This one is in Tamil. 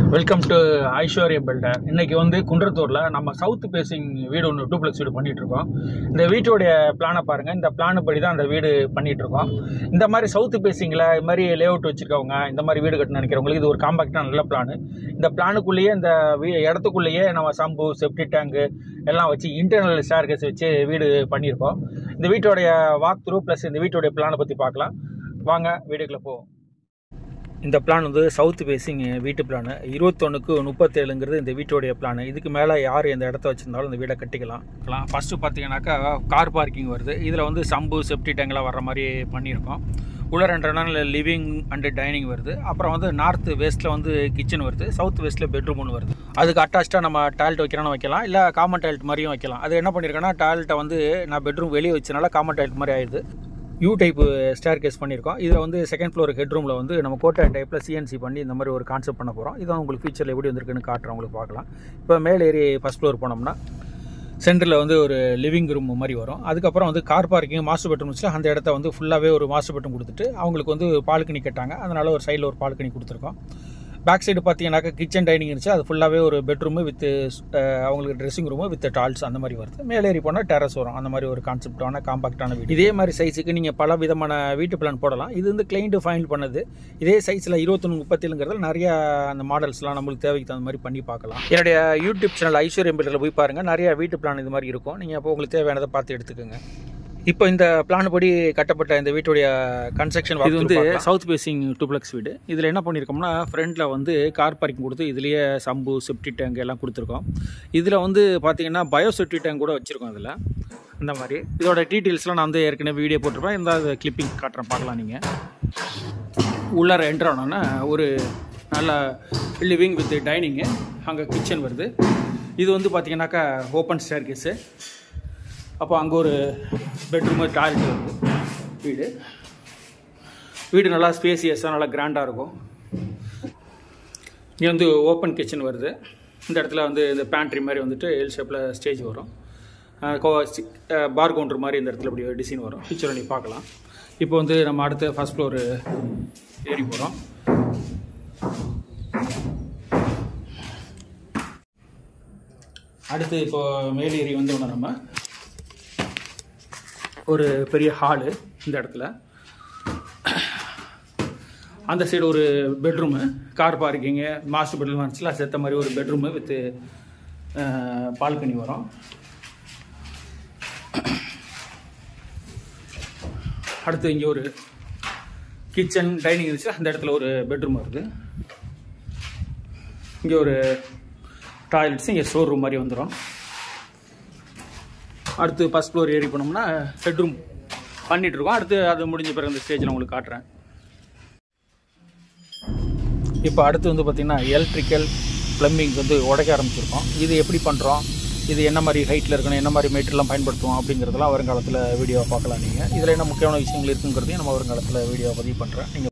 வெல்கம் டு ஐஸ்வர்யா பில்டர் இன்னைக்கு வந்து குன்றத்தூரில் நம்ம சவுத் பேசிங் வீடு ஒன்று டூப்ளெக்ஸ் வீடு பண்ணிட்டு இருக்கோம் இந்த வீட்டோடைய பிளானை பாருங்க இந்த பிளான் படி தான் அந்த வீடு பண்ணிட்டு இருக்கோம் இந்த மாதிரி சவுத் பேசிங்கில் இது மாதிரி லே அவுட் வச்சிருக்கவங்க இந்த மாதிரி வீடு கட்டணும் நினைக்கிறவங்களுக்கு இது ஒரு காம்பாக்டான நல்ல பிளான் இந்த பிளானுக்குள்ளேயே இந்த வீ இடத்துக்குள்ளேயே நம்ம சம்பு செப்டி டேங்கு எல்லாம் வச்சு இன்டர்னல் ஸ்டார்கேஸ் வச்சு வீடு பண்ணியிருக்கோம் இந்த வீட்டோடைய வாக் த்ரூ ப்ளஸ் இந்த வீட்டோடைய பிளானை பற்றி பார்க்கலாம் வாங்க வீடுக்குள்ளே போவோம் இந்த பிளான் வந்து சவுத் ஃபேஸிங் வீட்டு பிளான் இருபத்தொன்னுக்கு முப்பத்தேழுங்கிறது இந்த வீட்டோடைய பிளான் இதுக்கு மேலே யார் எந்த இடத்த வச்சிருந்தாலும் இந்த வீடை கட்டிக்கலாம் ஃபஸ்ட்டு பார்த்தீங்கன்னாக்கா கார் பார்க்கிங் வருது இதில் வந்து சம்பு செப்டி டேங்கெலாம் வர்ற மாதிரி பண்ணியிருக்கோம் உள்ள ரெண்டு நாள் லிவிங் அண்டு டைனிங் வருது அப்புறம் வந்து நார்த் வெஸ்ட்டில் வந்து கிச்சன் வருது சவுத் வெஸ்ட்டில் பெட்ரூம் ஒன்று வருது அதுக்கு அட்டாச்சாக நம்ம டாய்லெட் வைக்கிறோன்னு வைக்கலாம் இல்லை காமன் டாய்லெட் மாதிரியும் வைக்கலாம் அது என்ன பண்ணியிருக்கேன்னா டாய்லெட்டை வந்து நான் பெட்ரூம் வெளியே வச்சனால காமன் டாய்லெட் மாதிரி ஆயிடுது யூ டைப்பு ஸ்டேர் கேஸ் பண்ணியிருக்கோம் இதில் வந்து செகண்ட் ஃப்ளோர் ஹெட்ரூமில் வந்து நம்ம கோட்டை டைப்பில் சிஎன்சி பண்ணி இந்த மாதிரி ஒரு கான்செப்ட் பண்ண போகிறோம் இதான் உங்களுக்கு ஃபியூச்சரில் எப்படி வந்திருக்குன்னு காட்டுறோம் உங்களுக்கு பார்க்கலாம் இப்போ மேலே ஏறி ஃபஸ்ட் ஃப்ளோர் போனோம்னா சென்டரில் வந்து ஒரு லிவிங் ரூம் மாதிரி வரும் அதுக்கப்புறம் வந்து கார் பார்க்கிங் மாஸ்டர் பெட்ரூம் வச்சு அந்த இடத்த வந்து ஃபுல்லாகவே ஒரு மாஸ்டர் பெட்ரூம் கொடுத்துட்டு அவங்களுக்கு வந்து பால்கனி கட்டாங்க அதனால் ஒரு சைடில் ஒரு பால்கனி கொடுத்துருக்கோம் பேக் சைடு பார்த்தீங்கன்னாக்கா கிச்சன் டைனிங் இருந்துச்சு அது ஃபுல்லாகவே ஒரு பெட்ரூமு வித் அவங்களுக்கு ட்ரெஸ்ஸிங் ரூமு வித் டால்ஸ் அந்த மாதிரி வருது மேலே ஏறி போனால் டெரஸ் வரும் அந்த மாதிரி ஒரு கான்செப்டான காம்பாக்டான வீடு இதே மாதிரி சைஸுக்கு நீங்கள் பல விதமான வீட்டு பிளான் போடலாம் இது வந்து கிளைண்ட்டு ஃபைனல் பண்ணது இதே சைஸில் இருபத்தொன்று முப்பத்தேழுங்கிறதுல நிறைய அந்த மாடல்ஸ்லாம் நம்மளுக்கு தேவைக்கு தகுந்த மாதிரி பண்ணி பார்க்கலாம் என்னுடைய யூடியூப் சேனல் ஐஸ்வர்யம் பில்டரில் போய் பாருங்கள் நிறைய வீட்டு பிளான் இது மாதிரி இருக்கும் நீங்கள் அப்போ உங்களுக்கு தேவையானதை பார்த்து எடுத்துக்கோங்க இப்போ இந்த பிளான் படி கட்டப்பட்ட இந்த வீட்டுடைய கன்ஸ்ட்ரக்ஷன் இது வந்து சவுத் பேசிங் டூப்ளெக்ஸ் வீடு இதில் என்ன பண்ணியிருக்கோம்னா ஃப்ரண்ட்டில் வந்து கார் பார்க்கிங் கொடுத்து இதுலேயே சம்பு செப்டி டேங்க் எல்லாம் கொடுத்துருக்கோம் இதில் வந்து பார்த்தீங்கன்னா பயோ செப்டி டேங்க் கூட வச்சுருக்கோம் அதில் இந்த மாதிரி இதோட டீட்டெயில்ஸ்லாம் நான் வந்து ஏற்கனவே வீடியோ போட்டிருப்பேன் இந்த கிளிப்பிங் காட்டுறேன் பார்க்கலாம் நீங்கள் உள்ளார என்ட்ரு ஆனோன்னா ஒரு நல்ல லிவிங் வித் டைனிங்கு அங்கே கிச்சன் வருது இது வந்து பார்த்தீங்கன்னாக்கா ஓப்பன் ஸ்டேர் கேஸு அப்போ அங்கே ஒரு பெட்ரூமு டாய்லெட் வருது வீடு வீடு நல்லா ஸ்பேசியஸாக நல்லா கிராண்டாக இருக்கும் இங்கே வந்து ஓப்பன் கிச்சன் வருது இந்த இடத்துல வந்து இந்த பேண்ட்ரி மாதிரி வந்துட்டு எல் ஷேப்பில் ஸ்டேஜ் வரும் பார் கவுண்டர் மாதிரி இந்த இடத்துல இப்படி டிசைன் வரும் ஃபியூச்சர் நீ பார்க்கலாம் இப்போ வந்து நம்ம அடுத்த ஃபஸ்ட் ஃப்ளோர் ஏறி போகிறோம் அடுத்து இப்போ மேலேறி வந்தோம்னா நம்ம ஒரு பெரிய ஹாலு இந்த இடத்துல அந்த சைடு ஒரு bedroom car parking master bedroom வந்துச்சுலாம் சேர்த்த மாதிரி ஒரு பெட்ரூமு வித்து பால்கனி வரும் அடுத்து இங்கே ஒரு கிச்சன் டைனிங் இருந்துச்சு அந்த இடத்துல ஒரு பெட்ரூம் வருது இங்கே ஒரு டாய்லெட்ஸ் இங்கே ஸ்டோர் ரூம் மாதிரி வந்துடும் அடுத்து ஃபஸ்ட் ஃப்ளோர் ஏறி போனோம்னா பெட்ரூம் பண்ணிட்டு இருக்கோம் அடுத்து அது முடிஞ்ச பிறகு இந்த ஸ்டேஜில் உங்களுக்கு காட்டுறேன் இப்போ அடுத்து வந்து பார்த்திங்கன்னா எலக்ட்ரிக்கல் ப்ளம்பிங் வந்து உடைக்க ஆரம்பிச்சிருக்கோம் இது எப்படி பண்ணுறோம் இது என்ன மாதிரி ஹைட்டில் இருக்கணும் என்ன மாதிரி மெட்டீரியல்லாம் பயன்படுத்துவோம் அப்படிங்கிறதெல்லாம் வருங்காலத்தில் வீடியோ பார்க்கலாம் நீங்கள் இதில் என்ன முக்கியமான விஷயங்கள் இருக்குங்கிறதையும் நம்ம வருங்காலத்தில் வீடியோ பதிவு பண்ணுறேன் நீங்கள்